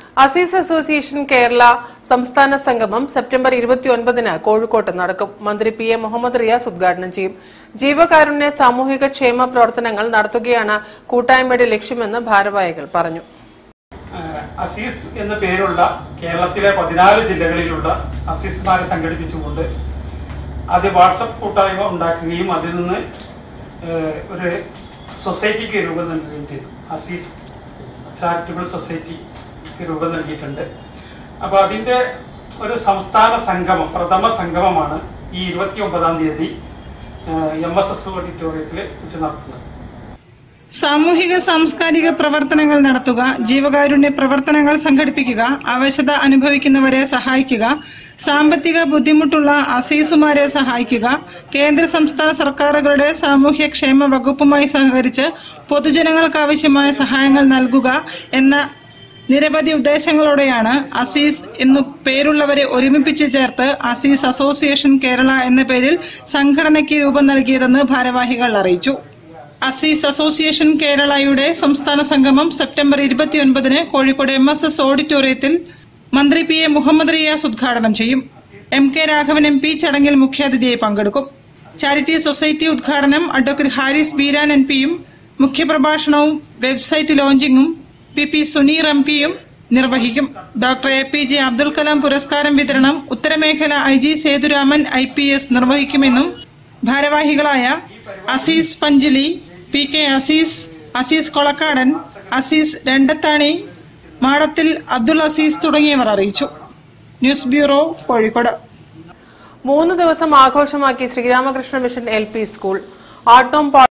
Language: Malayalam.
അസീസ് അസോസിയേഷൻ കേരള സംസ്ഥാന സംഗമം സെപ്റ്റംബർ ഇരുപത്തിയൊൻപതിന് കോഴിക്കോട്ട് നടക്കും മന്ത്രി പി എ മുഹമ്മദ് റിയാസ് ഉദ്ഘാടനം ചെയ്യും ജീവകാരുണ്യ സാമൂഹിക ക്ഷേമ പ്രവർത്തനങ്ങൾ നടത്തുകയാണ് കൂട്ടായ്മയുടെ ലക്ഷ്യമെന്ന് ഭാരവാഹികൾ പറഞ്ഞു ഏഹ് അസീസ് എന്ന പേരുള്ള കേരളത്തിലെ പതിനാല് ജില്ലകളിലുള്ള അസീസ്മാരെ സംഘടിപ്പിച്ചുകൊണ്ട് ആദ്യം വാട്സപ്പ് കൂട്ടായ്മ ഉണ്ടാക്കുകയും അതിൽ നിന്ന് ഏഹ് ഒരു സൊസൈറ്റിക്ക് രൂപം നൽകുകയും ചെയ്തു അസീസ് ചാരിറ്റബിൾ സൊസൈറ്റിക്ക് രൂപം നൽകിയിട്ടുണ്ട് അപ്പോൾ അതിൻ്റെ ഒരു സംസ്ഥാന സംഗമം പ്രഥമ സംഗമമാണ് ഈ ഇരുപത്തി ഒമ്പതാം തീയതി എം എസ് എസ് ഓഡിറ്റോറിയത്തിൽ വെച്ച് നടത്തുന്നത് സാമൂഹിക സാംസ്കാരിക പ്രവർത്തനങ്ങൾ നടത്തുക ജീവകാരുണ്യ പ്രവർത്തനങ്ങൾ സംഘടിപ്പിക്കുക അവശത അനുഭവിക്കുന്നവരെ സഹായിക്കുക സാമ്പത്തിക ബുദ്ധിമുട്ടുള്ള അസീസുമാരെ സഹായിക്കുക കേന്ദ്ര സംസ്ഥാന സർക്കാരുകളുടെ സാമൂഹ്യക്ഷേമ വകുപ്പുമായി സഹകരിച്ച് പൊതുജനങ്ങൾക്ക് ആവശ്യമായ സഹായങ്ങൾ നൽകുക എന്ന നിരവധി ഉദ്ദേശങ്ങളോടെയാണ് അസീസ് എന്നു പേരുള്ളവരെ ഒരുമിപ്പിച്ച് ചേർത്ത് അസീസ് അസോസിയേഷൻ കേരള എന്ന പേരിൽ സംഘടനയ്ക്ക് രൂപം നൽകിയതെന്ന് ഭാരവാഹികൾ അറിയിച്ചു അസീസ് അസോസിയേഷൻ കേരളയുടെ സംസ്ഥാന സംഗമം സെപ്റ്റംബർ ഇരുപത്തിയൊൻപതിന് കോഴിക്കോട് എം എസ് എസ് ഓഡിറ്റോറിയത്തിൽ മന്ത്രി പി എ മുഹമ്മദ് റിയാസ് ഉദ്ഘാടനം ചെയ്യും M K Raghavan M P ചടങ്ങിൽ മുഖ്യാതിഥിയായി പങ്കെടുക്കും ചാരിറ്റി സൊസൈറ്റി ഉദ്ഘാടനം അഡ്വക്കേറ്റ് ഹാരിസ് ബീരാൻ എൻ പിയും മുഖ്യപ്രഭാഷണവും വെബ്സൈറ്റ് ലോഞ്ചിങ്ങും പി പി സുനീർ എം പിയും നിർവഹിക്കും doctor A P J Abdul Kalam പുരസ്കാരം വിതരണം ഉത്തരമേഖല I G Sethuraman I P S നിർവഹിക്കുമെന്നും ഭാരവാഹികളായ അസീസ് പഞ്ചലി പി കെ അസീസ് അസീസ് കൊളക്കാടൻ അസീസ് രണ്ടത്താണി മാടത്തിൽ അബ്ദുൾ അസീസ് തുടങ്ങിയവർ അറിയിച്ചു ന്യൂസ് ബ്യൂറോ കോഴിക്കോട് മൂന്ന് ദിവസം ആഘോഷമാക്കി Sreeramakrishna mission L P school ആട്ടോം